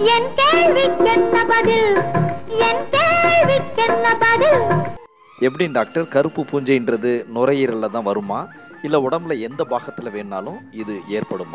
என் கேள்விக்கென்ன பதில் என் கேள்விக்கென்ன பதில் எப்படி டாக்டர் கருப்பு பூஞ்சைன்றது நுரையீரல்ல தான் வருமா இல்ல உடம்புல எந்த பாகத்துல வேணாலும் இது ஏற்படுமா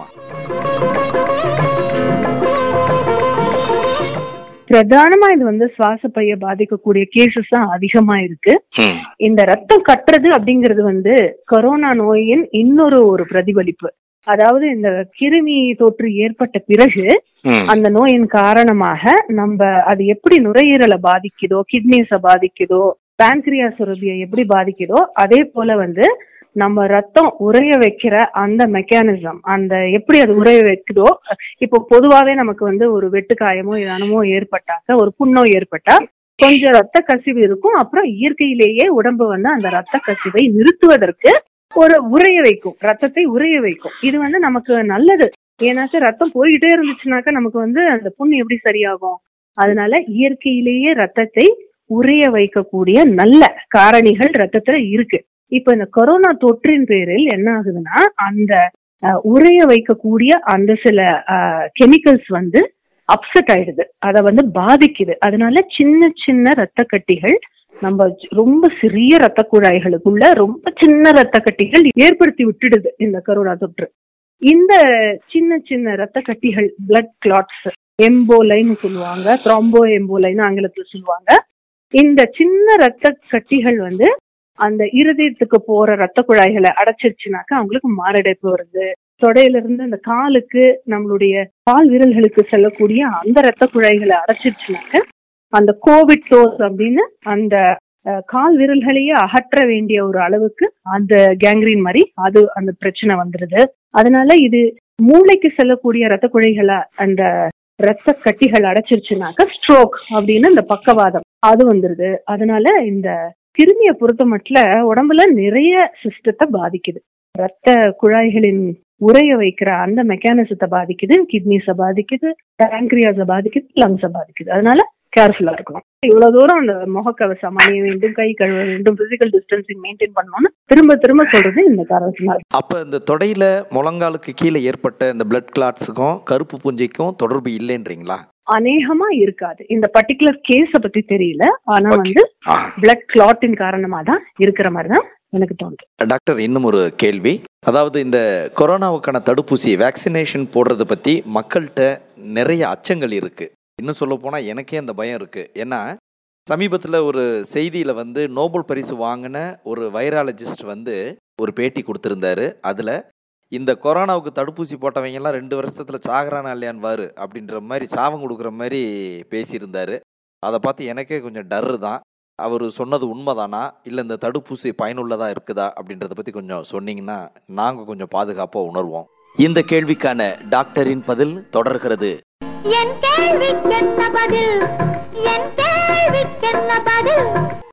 பிரதானமா இது வந்து சுவாச பைய பாதிக்கக்கூடிய கேசஸ் தான் அதிகமா இருக்கு இந்த ரத்தம் கட்டுறது அப்படிங்கிறது வந்து கொரோனா நோயின் இன்னொரு ஒரு பிரதிபலிப்பு அதாவது இந்த கிருமி தொற்று ஏற்பட்ட பிறகு அந்த நோயின் காரணமாக நம்ம அது எப்படி நுரையீரலை பாதிக்குதோ கிட்னிஸ பாதிக்குதோ பேன்கிரியா சுரபியை எப்படி பாதிக்குதோ அதே போல வந்து நம்ம ரத்தம் உறைய வைக்கிற அந்த மெக்கானிசம் அந்த எப்படி அது உறைய வைக்குதோ இப்போ பொதுவாவே நமக்கு வந்து ஒரு வெட்டுக்காயமோ இதானமோ ஏற்பட்டாக்க ஒரு புண்ணோ ஏற்பட்டா கொஞ்சம் ரத்த கசிவு இருக்கும் அப்புறம் இயற்கையிலேயே உடம்பு வந்து அந்த ரத்த கசிவை நிறுத்துவதற்கு ஒரு உறைய வைக்கும் ரத்தத்தை உறைய வைக்கும் இது வந்து நமக்கு நல்லது ஏன்னாக்க ரத்தம் போய்கிட்டே இருந்துச்சுனாக்கா நமக்கு வந்து அந்த புண்ணு எப்படி சரியாகும் அதனால இயற்கையிலேயே ரத்தத்தை உறைய வைக்கக்கூடிய நல்ல காரணிகள் ரத்தத்துல இருக்கு இப்ப இந்த கொரோனா தொற்றின் பேரில் என்ன ஆகுதுன்னா அந்த அஹ், உறைய வைக்கக்கூடிய அந்த சில கெமிக்கல்ஸ் வந்து அப்செட் ஆயிடுது அதை வந்து பாதிக்குது அதனால சின்ன சின்ன ரத்த கட்டிகள் நம்ம சி- ரொம்ப சிறிய ரத்த குழாய்களுக்குள்ள ரொம்ப சின்ன ரத்த கட்டிகள் ஏற்படுத்தி விட்டுடுது இந்த கரோனா தொற்று இந்த சின்ன சின்ன ரத்த கட்டிகள் பிளட் கிளாட்ஸ் எம்போலைன்னு சொல்லுவாங்க த்ரோம்போ எம்போலைன்னு ஆங்கிலத்துல சொல்லுவாங்க இந்த சின்ன ரத்த கட்டிகள் வந்து அந்த இருதயத்துக்கு போற ரத்த குழாய்களை அடைச்சிருச்சுனாக்கா அவங்களுக்கு மாரடைப்பு வருது தொடையில இருந்து அந்த காலுக்கு நம்மளுடைய கால் விரல்களுக்கு செல்லக்கூடிய அந்த ரத்த குழாய்களை அடைச்சிருச்சுனாக்க அந்த கோவிட் டோஸ் அப்படின்னு அந்த அஹ், கால் விரல்களையே அகற்ற வேண்டிய ஒரு அளவுக்கு அந்த கேங்க்ரீன் மாதிரி அது அந்த பிரச்சனை வந்துருது அதனால இது மூளைக்கு செல்லக்கூடிய ரத்த குழாய்களை அந்த ரத்த கட்டிகள் அடைச்சிருச்சுனாக்க ஸ்ட்ரோக் அப்படின்னு இந்த பக்கவாதம் அது வந்துருது அதனால இந்த கிருமியை பொறுத்த மட்டும் உடம்புல நிறைய சிஸ்டத்தை பாதிக்குது ரத்த குழாய்களின் உறைய வைக்கிற அந்த மெக்கானிசத்தை பாதிக்குது கிட்னிஸை பாதிக்குது பேங்க்ரியாஸை பாதிக்குது லங்ஸை பாதிக்குது அதனால கேர்ஃபுல்லா இருக்கணும் இவ்வளவு தூரம் அந்த முகக்கவசம் அணிய வேண்டும் கை கழுவ வேண்டும் பிசிக்கல் டிஸ்டன்சிங் மெயின்டைன் பண்ணணும்னு திரும்ப திரும்ப சொல்றது இந்த காரணத்தினால அப்ப இந்த தொடையில முழங்காலுக்கு கீழே ஏற்பட்ட இந்த பிளட் கிளாட்ஸுக்கும் கருப்பு பூஞ்சைக்கும் தொடர்பு இல்லைன்றீங்களா அநேகமா இருக்காது இந்த பர்டிகுலர் கேஸ பத்தி தெரியல ஆனா வந்து பிளட் கிளாட்டின் காரணமா தான் இருக்கிற மாதிரி தான் எனக்கு தோணுது டாக்டர் இன்னும் ஒரு கேள்வி அதாவது இந்த கொரோனாவுக்கான தடுப்பூசி வேக்சினேஷன் போடுறத பத்தி மக்கள்கிட்ட நிறைய அச்சங்கள் இருக்கு இன்னும் சொல்ல போனா எனக்கே அந்த பயம் இருக்கு ஏன்னா சமீபத்தில் ஒரு செய்தியில் வந்து நோபல் பரிசு வாங்கின ஒரு வைராலஜிஸ்ட் வந்து ஒரு பேட்டி கொடுத்துருந்தாரு அதில் இந்த கொரோனாவுக்கு தடுப்பூசி போட்டவங்க எல்லாம் ரெண்டு வருஷத்தில் சாகரானா இல்லையான்வாரு அப்படின்ற மாதிரி சாபம் கொடுக்குற மாதிரி பேசியிருந்தாரு அதை பார்த்து எனக்கே கொஞ்சம் டர்ரு தான் அவர் சொன்னது உண்மைதானா இல்லை இந்த தடுப்பூசி பயனுள்ளதாக இருக்குதா அப்படின்றத பற்றி கொஞ்சம் சொன்னீங்கன்னா நாங்கள் கொஞ்சம் பாதுகாப்பாக உணர்வோம் இந்த கேள்விக்கான டாக்டரின் பதில் தொடர்கிறது என் கேள்விக்கென்ன பதில் என் கேள்விக்கென்ன பதில்